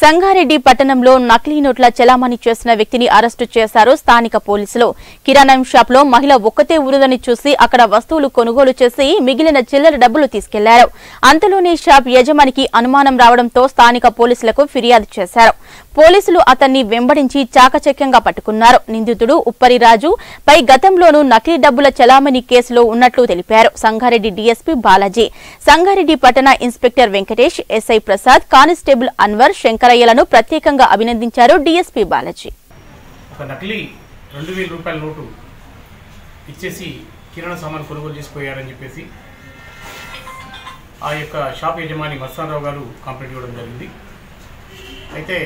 సంగారెడ్డి పట్టణంలో నకిలీ నోట్ల చెలామణి చేసిన వ్యక్తిని అరెస్టు చేశారు స్థానిక పోలీసులు కిరాణం షాప్ లో మహిళ ఒక్కతే ఉరుదని చూసి అక్కడ వస్తువులు కొనుగోలు చేసి మిగిలిన చిల్లర డబ్బులు తీసుకెళ్లారు అంతలోనే షాప్ యజమానికి అనుమానం రావడంతో స్థానిక పోలీసులకు ఫిర్యాదు చేశారు పోలీసులు అతన్ని వెంబడించి చాకచక్యంగా పట్టుకున్నారు నిందితుడు ఉప్పరి రాజు పై గతంలోనూ నకిలీ డబ్బుల చెలామణి కేసులో ఉన్నట్లు తెలిపారు సంగారెడ్డి డీఎస్పీ బాలాజీ సంగారెడ్డి పట్టణ inspector Venkatesh SI Prasad constable Anwar శంకరయ్యలను ప్రత్యేకంగా అభినందించారు డీఎస్పీ బాలాజీ ఒక నకిలీ రెండు వేల రూపాయల నోటు ఇచ్చేసి కిరాణా సామాన్ కొనుగోలు చేసిపోయారని చెప్పేసి ఆ యొక్క షాప్ యజమాని మస్తానరావు గారు కంప్లైంట్ ఇవ్వడం జరిగింది అయితే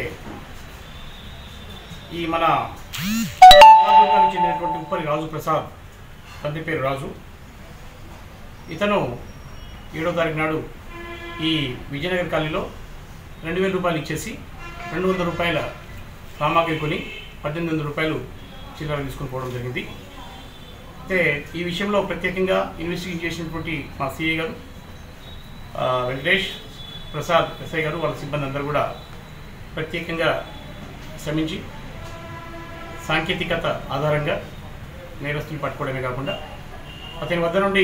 ఈ మన చిన్నదుర్గానికి చెందినటువంటి ఉప్పరి రాజు ప్రసాద్ తండ్రి పేరు రాజు ఇతను ఏడో తారీఖు నాడు ఈ విజయనగర్ కాలనీలో రెండు వేల రూపాయలు ఇచ్చేసి రెండు వందల రూపాయల సామాగ్రి కొని పద్దెనిమిది వందల రూపాయలు చిల్లర తీసుకొని పోవడం జరిగింది అయితే ఈ విషయంలో ప్రత్యేకంగా ఇన్వెస్టిగేట్ చేసినటువంటి మా సిఐ గారు ఆ, వెంకటేష్ ప్రసాద్ ఎస్ఐ గారు వాళ్ళ సిబ్బంది అందరూ కూడా ప్రత్యేకంగా శ్రమించి సాంకేతికత ఆధారంగా నేరస్తులు పట్టుకోవడమే కాకుండా అతని వద్ద నుండి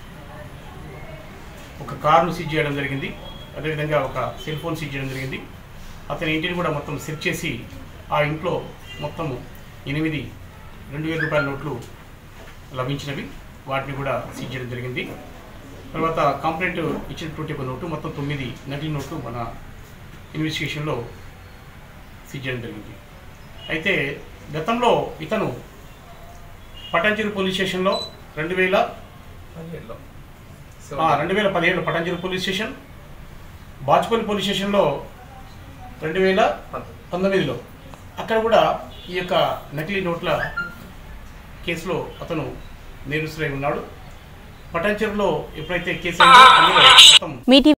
ఒక కారును సీజ్ చేయడం జరిగింది అదేవిధంగా ఒక సెల్ ఫోన్ సీజ్ చేయడం జరిగింది అతని ఇంటిని కూడా మొత్తం సెర్చ్ చేసి ఆ ఇంట్లో మొత్తం ఎనిమిది రెండు వేల రూపాయల నోట్లు లభించినవి వాటిని కూడా సీజ్ చేయడం జరిగింది తర్వాత కంప్లైంట్ ఇచ్చినటువంటి ఒక నోటు మొత్తం తొమ్మిది నకిలీ నోట్లు మన ఇన్వెస్టిగేషన్లో సీజ్ చేయడం జరిగింది అయితే గతంలో ఇతను పటాంచెరు పోలీస్ స్టేషన్లో రెండు వేల పదిహేడులో ఆ, రెండు వేల పదిహేడు Patancheru police station Bachupally police స్టేషన్లో రెండు వేల పంతొమ్మిదిలో అక్కడ కూడా ఈ యొక్క నకిలీ నోట్ల కేసులో అతను నేరస్తులై ఉన్నాడు పటాంచెరులో ఎప్పుడైతే కేసు అయిందో అందులో మొత్తం మీటి